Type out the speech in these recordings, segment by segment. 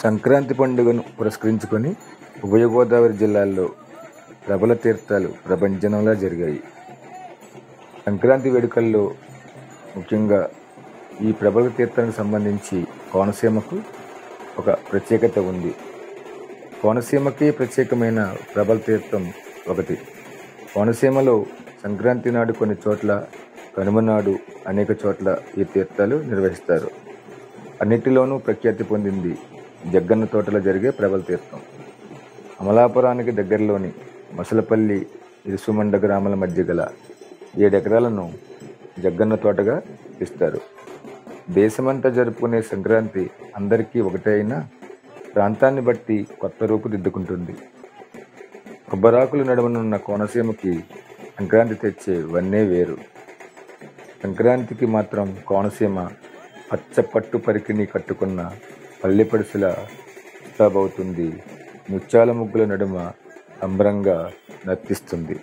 సంక్రాంతి పండుగను పురస్కరించుకొని ఉభయ గోదావరి జిల్లాల్లో ప్రబల తీర్థాలు ప్రభంజనంలా జరిగాయి సంక్రాంతి వేడుకల్లో ముఖ్యంగా ఈ ప్రబల తీర్థానికి సంబంధించి కోనసీమకు ఒక ప్రత్యేకత ఉంది కోనసీమకి ప్రత్యేకమైన ప్రబల తీర్థం ఒకటి కోనసీమలో సంక్రాంతి నాడు కొన్ని చోట్ల కనుమ నాడు అనేక చోట్ల ఈ తీర్థాలు నిర్వహిస్తారు అన్నిటిలోనూ ప్రఖ్యాతి పొందింది జగ్గన్న తోటలో జరిగే ప్రబల తీర్థం అమలాపురానికి దగ్గరలోని మసలపల్లి ఇరుసుమండ గ్రామాల మధ్య గల ఏడెకరాలను జగ్గన్న తోటగా ఇస్తారు దేశమంతా జరుపుకునే సంక్రాంతి అందరికీ ఒకటే అయినా ప్రాంతాన్ని బట్టి కొత్త రూపు దిద్దుకుంటుంది కొబ్బరాకులు నడుమనున్న కోనసీమకి సంక్రాంతి తెచ్చే వన్నే వేరు సంక్రాంతికి మాత్రం కోనసీమ పచ్చపట్టు పరికిణి కట్టుకున్న పల్లెపడుసుల ముస్తాబవుతుంది ముత్యాల ముగ్గుల నడుమ సంబరంగా నర్తిస్తుంది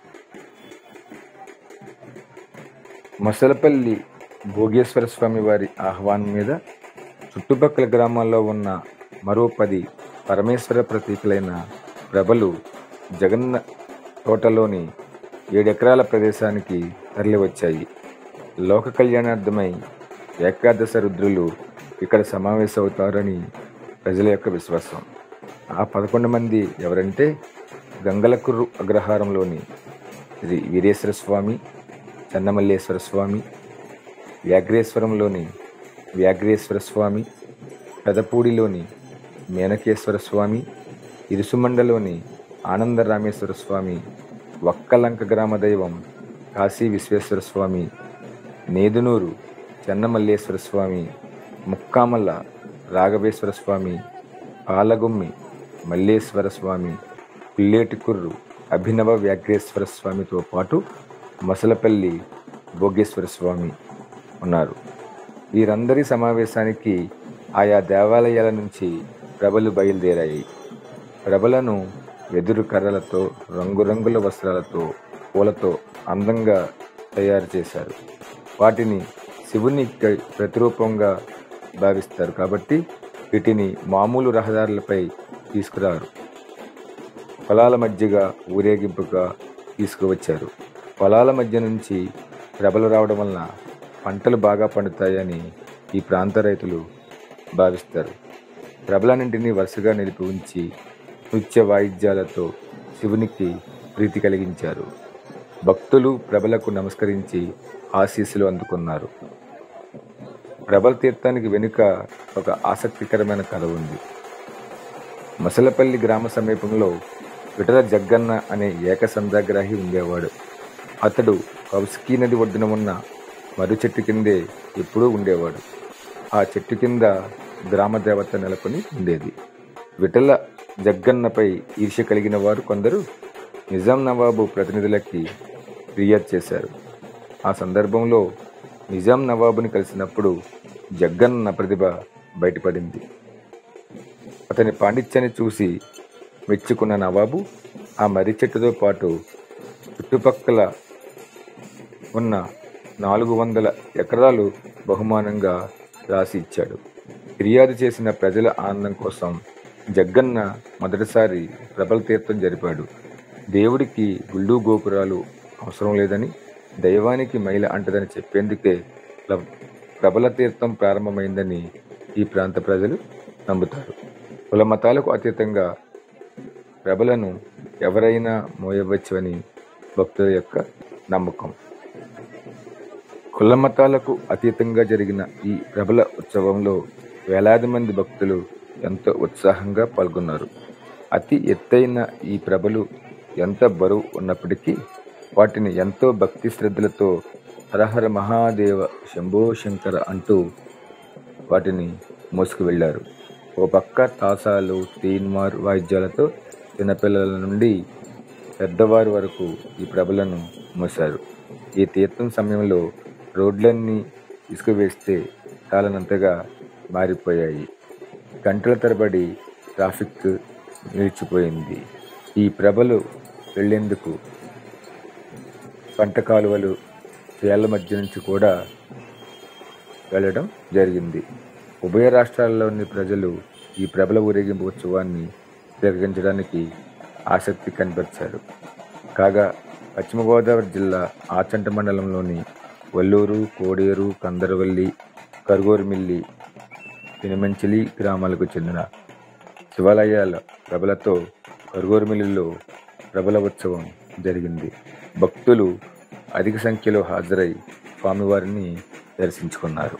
మసలపల్లి భోగేశ్వర స్వామి వారి ఆహ్వానం మీద చుట్టుపక్కల గ్రామాల్లో ఉన్న మరో పది పరమేశ్వర ప్రతీకులైన ప్రభలు జగన్న తోటలోని ఏడెకరాల ప్రదేశానికి తరలివచ్చాయి లోక కళ్యాణార్థమై ఏకాదశ రుద్రులు ఇక్కడ సమావేశమవుతారని ప్రజల యొక్క విశ్వాసం ఆ పదకొండు మంది ఎవరంటే గంగలకుర్రు అగ్రహారంలోని శ్రీ వీరేశ్వర స్వామి చెన్నమల్లేశ్వర స్వామి వ్యాఘ్రేశ్వరంలోని వ్యాఘ్రేశ్వర స్వామి పెదపూడిలోని మేనకేశ్వర స్వామి ఇరుసుమండలోని ఆనందరామేశ్వర స్వామి వక్కలంక గ్రామ దైవం కాశీ విశ్వేశ్వర స్వామి నేదునూరు చెన్నమల్లేశ్వర స్వామి ముక్కామల్ల రాఘవేశ్వర స్వామి పాలగుమ్మి మల్లేశ్వర స్వామి పిల్లేటికుర్రు అభినవ వ్యాఘ్రేశ్వర స్వామితో పాటు మసలపల్లి భోగేశ్వర స్వామి ఉన్నారు వీరందరి సమావేశానికి ఆయా దేవాలయాల నుంచి ప్రభలు బయలుదేరాయి ప్రభలను వెదురు కర్రలతో రంగురంగుల వస్త్రాలతో పూలతో అందంగా తయారు చేశారు వాటిని శివుని ప్రతిరూపంగా భావిస్తారు కాబట్టి వీటిని మామూలు రహదారులపై తీసుకురారు పొలాల మధ్యగా ఊరేగింపుగా తీసుకువచ్చారు పొలాల మధ్య నుంచి ప్రభలు రావడం వలన పంటలు బాగా పండుతాయని ఈ ప్రాంత రైతులు భావిస్తారు ప్రభలన్నింటినీ వరుసగా నిలిపి ఉంచి నృత్య వాయిద్యాలతో శివునికి ప్రీతి కలిగించారు భక్తులు ప్రభలకు నమస్కరించి ఆశీస్సులు అందుకున్నారు ప్రభల తీర్థానికి వెనుక ఒక ఆసక్తికరమైన కథ ఉంది మసలపల్లి గ్రామ సమీపంలో విటల జగ్గన్న అనే ఏక సందాగ్రాహి ఉండేవాడు అతడు కౌసుకీ నది ఒడ్డున ఉన్న మర్రి చెట్టు కిందే ఎప్పుడూ ఉండేవాడు ఆ చెట్టు కింద గ్రామ దేవత నెలకొని ఉండేది విఠల జగ్గన్నపై ఈర్ష్య కలిగిన వారు కొందరు నిజాం నవాబు ప్రతినిధులకి ఫిర్యాదు చేశారు ఆ సందర్భంలో నిజాం నవాబుని కలిసినప్పుడు జగ్గన్న ప్రతిభ బయటపడింది అతని పాండిత్యాన్ని చూసి మెచ్చుకున్న నవాబు ఆ మర్రి చెట్టుతో పాటు చుట్టుపక్కల ఉన్న నాలుగు వందల ఎకరాలు బహుమానంగా రాసి ఇచ్చాడు ఫిర్యాదు చేసిన ప్రజల ఆనందం కోసం జగ్గన్న మొదటిసారి ప్రబల తీర్థం జరిపాడు దేవుడికి గుళ్ళు గోపురాలు అవసరం లేదని దైవానికి మైల అంటదని చెప్పేందుకే ప్ర- ప్రబల తీర్థం ప్రారంభమైందని ఈ ప్రాంత ప్రజలు నమ్ముతారు కుల మతాలకు అతీతంగా ప్రభలను ఎవరైనా మోయవచ్చు అని భక్తుల యొక్క నమ్మకం కుల మతాలకు అతీతంగా జరిగిన ఈ ప్రబల ఉత్సవంలో వేలాది మంది భక్తులు ఎంతో ఉత్సాహంగా పాల్గొన్నారు అతి ఎత్తైన ఈ ప్రభలు ఎంత బరువు ఉన్నప్పటికీ వాటిని ఎంతో భక్తి శ్రద్ధలతో హరహర మహాదేవ శంభో శంకర అంటూ వాటిని మోసుకు వెళ్ళారు ఓ పక్క తాసాలు తీన్మార్ వాయిద్యాలతో చిన్నపిల్లల నుండి పెద్దవారి వరకు ఈ ప్రభలను మోశారు ఈ తీర్థం సమయంలో రోడ్లన్నీ ఇసుక వేస్తే చాలనంతగా మారిపోయాయి గంటల తరబడి ట్రాఫిక్ నిలిచిపోయింది ఈ ప్రభలు వెళ్లేందుకు పంట కాలువలు చేళ్ల మధ్య నుంచి కూడా వెళ్ళడం జరిగింది ఉభయ రాష్ట్రాల్లోని ప్రజలు ఈ ప్రబల ఊరేగింపు ఉత్సవాన్ని తిలకించడానికి ఆసక్తి కనబరిచారు కాగా పశ్చిమ గోదావరి జిల్లా ఆచంట మండలంలోని వల్లూరు కోడేరు కందరవల్లి కరుగోరుమిల్లి పినమంచిలి గ్రామాలకు చెందిన శివాలయాల ప్రభలతో కరుగోరుమిల్లిలో ప్రబల ఉత్సవం జరిగింది భక్తులు అధిక సంఖ్యలో హాజరై స్వామివారిని దర్శించుకున్నారు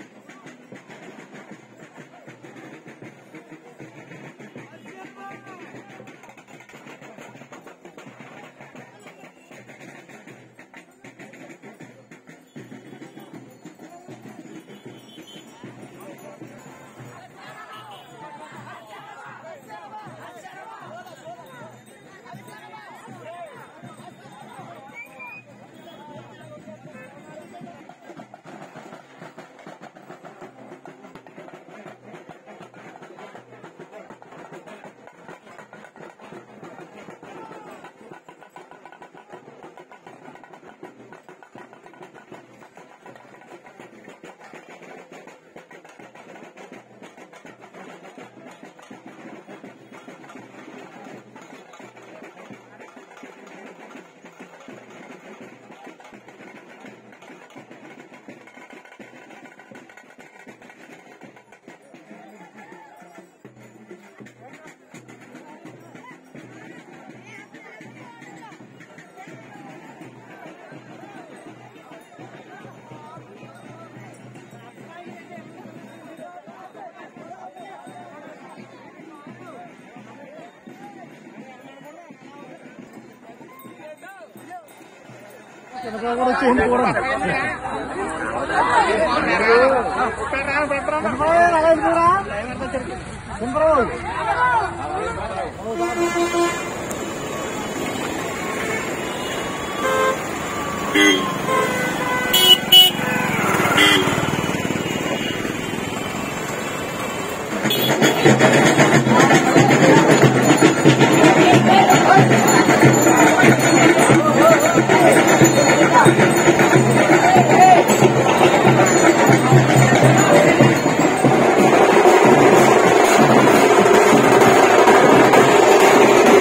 Thank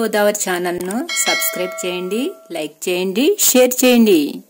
గోదావరి ఛానల్ను సబ్స్క్రైబ్ చేయండి లైక్ చేయండి షేర్ చేయండి